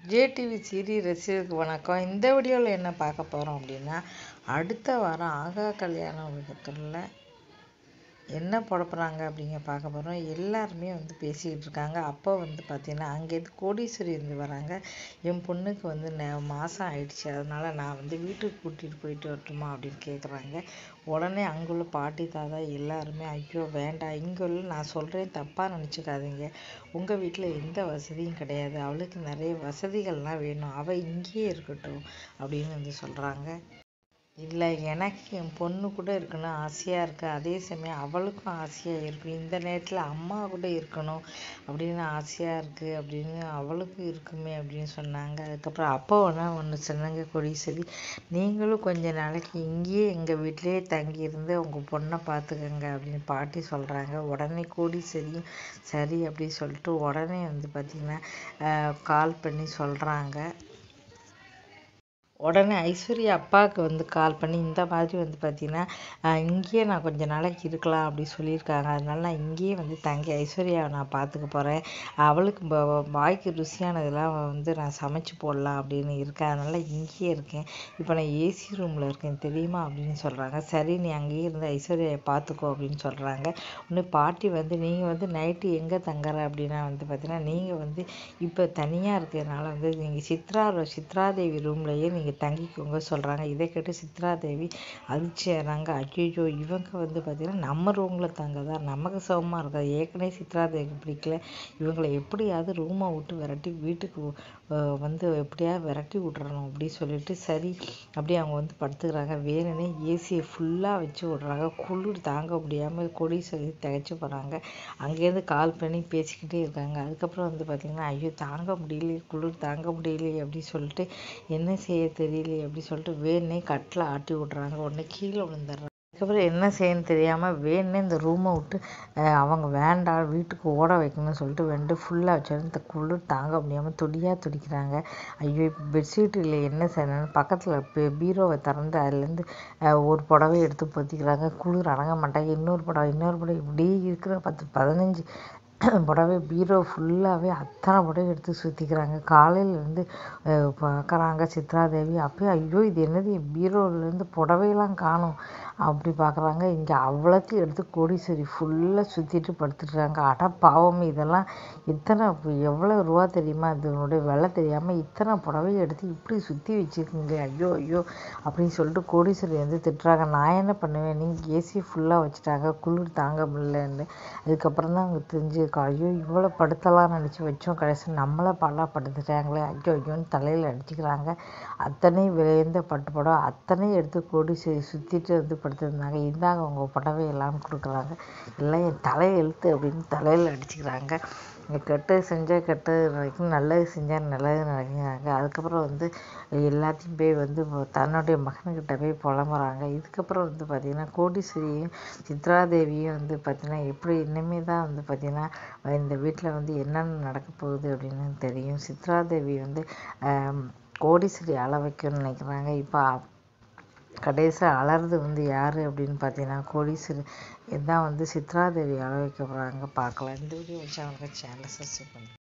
JTV serial ரசிகர்களுக்கு வணக்கம் இந்த வீடியோவில் என்ன பார்க்க போகிறோம் அப்படின்னா அடுத்த வாரம் ஆகா கல்யாண உலகத்தில் என்ன போட போகிறாங்க அப்படிங்க பார்க்க போகிறோம் எல்லாருமே வந்து பேசிக்கிட்டு இருக்காங்க அப்போ வந்து பார்த்திங்கன்னா அங்கேருந்து கோடீஸ்வரி வந்து வராங்க என் பொண்ணுக்கு வந்து ந மாதம் ஆயிடுச்சு அதனால் நான் வந்து வீட்டுக்கு கூட்டிகிட்டு போயிட்டு வரட்டுமா அப்படின்னு கேட்குறாங்க உடனே அங்குள்ள பாட்டி தாத்தா எல்லாருமே ஐயோ வேண்டாம் இங்கே உள்ள நான் சொல்கிறேன் தப்பாக நினச்சிக்காதீங்க உங்கள் வீட்டில் எந்த வசதியும் கிடையாது அவளுக்கு நிறைய வசதிகள்லாம் வேணும் அவள் இங்கேயே இருக்கட்டும் அப்படின்னு வந்து சொல்கிறாங்க இல்லை எனக்கு என் பொண்ணு கூட இருக்கணும் ஆசையாக இருக்குது அதே சமயம் அவளுக்கும் ஆசையாக இருக்குது இந்த நேரத்தில் அம்மா கூட இருக்கணும் அப்படின்னு ஆசையாக இருக்குது அப்படின்னு அவளுக்கும் இருக்குமே அப்படின்னு சொன்னாங்க அதுக்கப்புறம் அப்போ ஒன்றா ஒன்று சொன்னாங்க கொடிசரி நீங்களும் கொஞ்ச நாளைக்கு இங்கேயே எங்கள் வீட்டிலேயே தங்கியிருந்து உங்கள் பொண்ணை பார்த்துக்கங்க அப்படின்னு பாட்டி சொல்கிறாங்க உடனே கோடீஸ்வரியும் சரி அப்படின்னு சொல்லிட்டு உடனே வந்து பார்த்திங்கன்னா கால் பண்ணி சொல்கிறாங்க உடனே ஐஸ்வர்யா அப்பாவுக்கு வந்து கால் பண்ணி இந்த மாதிரி வந்து பார்த்தீங்கன்னா இங்கேயே நான் கொஞ்ச நாளைக்கு இருக்கலாம் அப்படி சொல்லியிருக்காங்க அதனால நான் இங்கேயே வந்து தங்கி ஐஸ்வர்யாவை நான் பார்த்துக்க போகிறேன் அவளுக்கு வாய்க்கு ருசியானதெல்லாம் வந்து நான் சமைச்சு போடலாம் அப்படின்னு இருக்கேன் அதனால் இங்கேயே இருக்கேன் இப்போ நான் ஏசி ரூமில் இருக்கேன் தெரியுமா அப்படின்னு சொல்கிறாங்க சரி நீ அங்கேயே இருந்து ஐஸ்வர்யாவை பார்த்துக்கோ அப்படின்னு சொல்கிறாங்க இன்னும் பாட்டி வந்து நீங்கள் வந்து நைட்டு எங்கே தங்குற அப்படின்னா வந்து பார்த்தீங்கன்னா நீங்கள் வந்து இப்போ தனியாக இருக்கிறதுனால வந்து நீங்கள் சித்ரா சித்ராதேவி ரூம்லேயே நீங்கள் நீங்கள் தங்கிக்கோங்க சொல்கிறாங்க இதை கேட்டு சித்ரா தேவி அதிர்ச்சியாகிறாங்க ஐயோ இவங்க வந்து பார்த்திங்கன்னா நம்ம ரூமில் தங்கதா நமக்கு சுகமாக இருக்கா ஏற்கனவே சித்ரா தேவிக்கு பிடிக்கல இவங்களை எப்படியாவது ரூமை விட்டு விரட்டி வீட்டுக்கு வந்து எப்படியாவது விரட்டி விட்றணும் அப்படி சொல்லிட்டு சரி அப்படியே அவங்க வந்து படுத்துக்கிறாங்க வேணுனே ஏசியை ஃபுல்லாக வச்சு விட்றாங்க குளிர் தாங்க முடியாமல் கொடி சொல்லி திகைச்சு போகிறாங்க அங்கேருந்து கால் பண்ணி பேசிக்கிட்டே இருக்காங்க அதுக்கப்புறம் வந்து பார்த்திங்கன்னா ஐயோ தாங்க முடியலையே குளிர் தாங்க முடியலையே அப்படி சொல்லிட்டு என்ன செய்ய தெரியலையே அப்படி சொல்லிட்டு வேணுனே கட்டில் ஆட்டி விட்றாங்க உடனே கீழே விழுந்துடுறாங்க அதுக்கப்புறம் என்ன செய்யணும்னு தெரியாமல் வேணுனே இந்த ரூமை விட்டு அவங்க வேண்டாம் வீட்டுக்கு ஓட வைக்கணும்னு சொல்லிட்டு வேண்டு ஃபுல்லாக வச்சாலும் இந்த குளிர் தாங்க முடியாமல் துடியாக துடிக்கிறாங்க ஐயோ இப்போ பெட்ஷீட் இல்லை என்ன செய்யணும்னு பக்கத்தில் பீரோவை திறந்து அதுலேருந்து ஒரு புடவை எடுத்து பொத்திக்கிறாங்க குளிர் அடங்க மாட்டாங்க இன்னொரு புடவை இன்னொரு புடவை இப்படி இருக்கிற பத்து பதினஞ்சு புடவை பீரோ ஃபுல்லாகவே அத்தனை புடவை எடுத்து சுற்றிக்கிறாங்க காலையிலேருந்து பார்க்குறாங்க சித்ராதேவி அப்போயே ஐயோ இது என்னது பீரோலேருந்து புடவையெல்லாம் காணும் அப்படி பார்க்குறாங்க இங்கே அவ்வளோத்தையும் எடுத்து கோடீஸ்வரி ஃபுல்லாக சுற்றிட்டு படுத்துட்டுறாங்க அட பாவம் இதெல்லாம் இத்தனை எவ்வளோ ரூபா தெரியுமா இதனுடைய விலை தெரியாமல் இத்தனை புடவையை எடுத்து இப்படி சுற்றி வச்சுருக்கீங்க ஐயோ ஐயோ அப்படின்னு சொல்லிட்டு கோடீஸ்வரி வந்து திட்டுறாங்க நான் என்ன பண்ணுவேன் நீங்கள் ஏசி ஃபுல்லாக வச்சுட்டாங்க குளிர் தாங்க முடியலன்னு அதுக்கப்புறம் தான் அவங்க தெரிஞ்சுருக்கோம் ஐயோ இவ்வளோ படுத்தலாம் நினச்சி வச்சோம் கடைசி நம்மளை பாலாக படுத்துட்டாங்களே ஐயோ ஐயோன்னு தலையில் அடிச்சுக்கிறாங்க அத்தனை விளைந்த பட்டு புடவை அத்தனை எடுத்து கோடீஸ்வரி சுற்றிட்டு வந்து படுத்திருந்தாங்க இந்தாங்க உங்கள் புடவை எல்லாம் கொடுக்குறாங்க எல்லாம் என் தலையை எழுத்து அப்படின்னு தலையில் அடிச்சுக்கிறாங்க கெட்டது செஞ்சால் கெட்டது நடக்கும் நல்லது செஞ்சால் நல்லது நடக்குங்கிறாங்க அதுக்கப்புறம் வந்து எல்லாத்தையும் போய் வந்து தன்னுடைய மகன்கிட்ட போய் புலம்புறாங்க இதுக்கப்புறம் வந்து பார்த்திங்கன்னா கோடீஸ்வரியும் சித்ராதேவியும் வந்து பார்த்திங்கன்னா எப்படி இனிமே தான் வந்து பார்த்திங்கன்னா இந்த வீட்டில் வந்து என்னென்ன நடக்க போகுது அப்படின்னு தெரியும் சித்ராதேவி வந்து கோடீஸ்வரி அழ வைக்கணும்னு நினைக்கிறாங்க இப்போ கடைசியாக அலறது வந்து யார் அப்படின்னு பார்த்தீங்கன்னா கோடீஸ்வரி இதான் வந்து சித்ராதேவி அழ வைக்க போகிறாங்க பார்க்கலாம் இந்த வீடியோ வச்சு அவங்க சேனலை சப்ஸ்கிரைப் பண்ணி